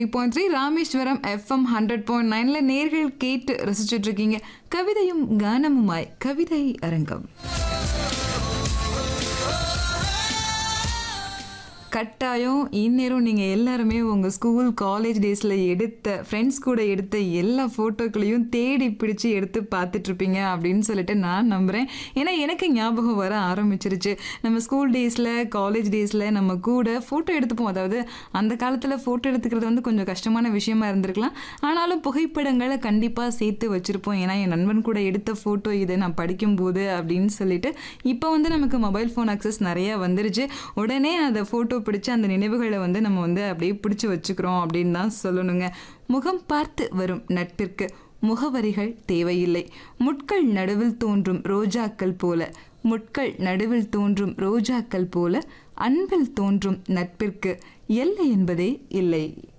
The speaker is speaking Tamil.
point three Rameswaram FM hundred point நைன்ல நேர்கள் கேட்டு ரசிச்சுட்டு இருக்கீங்க கவிதையும் கானமுமாய் கவிதை அரங்கம் கட்டாயம் இந்நேரம் நீங்கள் எல்லாருமே உங்கள் ஸ்கூல் காலேஜ் டேஸில் எடுத்த ஃப்ரெண்ட்ஸ் கூட எடுத்த எல்லா ஃபோட்டோக்களையும் தேடி பிடிச்சி எடுத்து பார்த்துட்ருப்பீங்க அப்படின்னு சொல்லிட்டு நான் நம்புகிறேன் ஏன்னா எனக்கு ஞாபகம் வர ஆரம்பிச்சிருச்சு நம்ம ஸ்கூல் டேஸில் காலேஜ் டேஸில் நம்ம கூட ஃபோட்டோ எடுத்துப்போம் அதாவது அந்த காலத்தில் ஃபோட்டோ எடுத்துக்கிறது வந்து கொஞ்சம் கஷ்டமான விஷயமா இருந்திருக்கலாம் ஆனாலும் புகைப்படங்களை கண்டிப்பாக சேர்த்து வச்சுருப்போம் ஏன்னா என் நண்பன் கூட எடுத்த ஃபோட்டோ இது நான் படிக்கும்போது அப்படின்னு சொல்லிட்டு இப்போ வந்து நமக்கு மொபைல் ஃபோன் அக்சஸ் நிறைய வந்துருச்சு உடனே அதை ஃபோட்டோ பிடிச்சி அந்த நினைவுகளை வந்து நம்ம வந்து அப்படியே பிடிச்சி வச்சுக்கிறோம் அப்படின்னு தான் சொல்லணுங்க முகம் பார்த்து வரும் நட்பிற்கு முகவரிகள் தேவையில்லை முட்கள் நடுவில் தோன்றும் ரோஜாக்கள் போல முட்கள் நடுவில் தோன்றும் ரோஜாக்கள் போல அன்பில் தோன்றும் நட்பிற்கு எல்லை என்பதே இல்லை